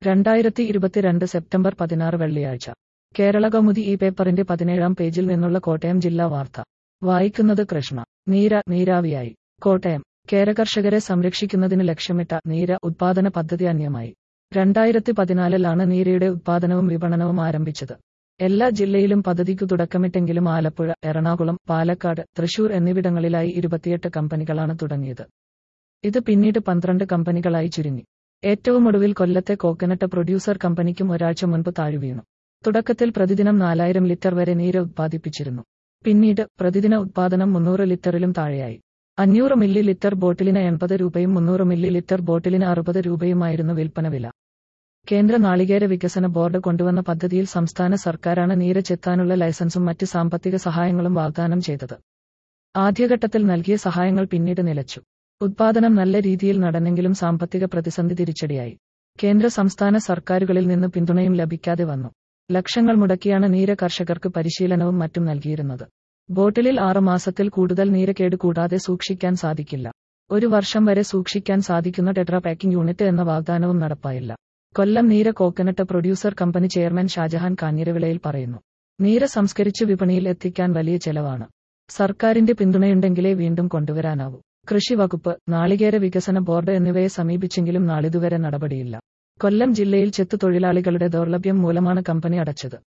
രണ്ടായിരത്തി ഇരുപത്തിരണ്ട് സെപ്റ്റംബർ പതിനാറ് വെള്ളിയാഴ്ച കേരളകൗമുദി ഈ പേപ്പറിന്റെ പതിനേഴാം പേജിൽ നിന്നുള്ള കോട്ടയം ജില്ലാ വാർത്ത വായിക്കുന്നത് കൃഷ്ണ നീര നീരാവിയായി കോട്ടയം കേരകർഷകരെ സംരക്ഷിക്കുന്നതിന് ലക്ഷ്യമിട്ട നീര ഉത്പാദന പദ്ധതി അന്യമായി രണ്ടായിരത്തി പതിനാലിലാണ് നീരയുടെ ഉത്പാദനവും വിപണനവും ആരംഭിച്ചത് എല്ലാ ജില്ലയിലും പദ്ധതിക്കു തുടക്കമിട്ടെങ്കിലും ആലപ്പുഴ എറണാകുളം പാലക്കാട് തൃശൂർ എന്നിവിടങ്ങളിലായി ഇരുപത്തിയെട്ട് കമ്പനികളാണ് തുടങ്ങിയത് ഇത് പിന്നീട് പന്ത്രണ്ട് കമ്പനികളായി ചുരുങ്ങി ഏറ്റവും ഒടുവിൽ കൊല്ലത്തെ കോക്കനട്ട് പ്രൊഡ്യൂസർ കമ്പനിക്കും ഒരാഴ്ച മുൻപ് താഴ്വീണു തുടക്കത്തിൽ പ്രതിദിനം നാലായിരം ലിറ്റർ വരെ നീര് ഉത്പാദിപ്പിച്ചിരുന്നു പിന്നീട് പ്രതിദിന ഉത്പാദനം മുന്നൂറ് ലിറ്ററിലും താഴെയായി അഞ്ഞൂറ് മില്ലി ലിറ്റർ ബോട്ടിലിന് എൺപത് രൂപയും മുന്നൂറ് മില്ലി ലിറ്റർ ബോട്ടിലിന് അറുപത് രൂപയുമായിരുന്നു വിൽപ്പന വില കേന്ദ്ര നാളികേര വികസന ബോർഡ് കൊണ്ടുവന്ന പദ്ധതിയിൽ സംസ്ഥാന സർക്കാരാണ് നീര് ചെത്താനുള്ള ലൈസൻസും മറ്റ് സാമ്പത്തിക സഹായങ്ങളും വാഗ്ദാനം ചെയ്തത് ആദ്യഘട്ടത്തിൽ നൽകിയ സഹായങ്ങൾ പിന്നീട് നിലച്ചു ഉത്പാദനം നല്ല രീതിയിൽ നടന്നെങ്കിലും സാമ്പത്തിക പ്രതിസന്ധി തിരിച്ചടിയായി കേന്ദ്ര സംസ്ഥാന സർക്കാരുകളിൽ നിന്ന് പിന്തുണയും ലഭിക്കാതെ വന്നു ലക്ഷങ്ങൾ മുടക്കിയാണ് നീര കർഷകർക്ക് പരിശീലനവും മറ്റും നൽകിയിരുന്നത് ബോട്ടിലിൽ ആറ് മാസത്തിൽ കൂടുതൽ നീരക്കേട് കൂടാതെ സൂക്ഷിക്കാൻ സാധിക്കില്ല ഒരു വർഷം വരെ സൂക്ഷിക്കാൻ സാധിക്കുന്ന ടെട്രാ പാക്കിംഗ് യൂണിറ്റ് എന്ന വാഗ്ദാനവും നടപ്പായില്ല Kollam Neera coconut producer company chairman Shajahan കാഞ്ഞിരവിളയിൽ പറയുന്നു നീര സംസ്കരിച്ച് വിപണിയിൽ എത്തിക്കാൻ വലിയ ചെലവാണ് സർക്കാരിന്റെ പിന്തുണയുണ്ടെങ്കിലേ വീണ്ടും കൊണ്ടുവരാനാവൂ കൃഷി വകുപ്പ് നാളികേര വികസന ബോർഡ് എന്നിവയെ സമീപിച്ചെങ്കിലും നാളിതുവരെ നടപടിയില്ല കൊല്ലം ജില്ലയിൽ ചെത്തു തൊഴിലാളികളുടെ ദൗർലഭ്യം മൂലമാണ് കമ്പനി അടച്ചത്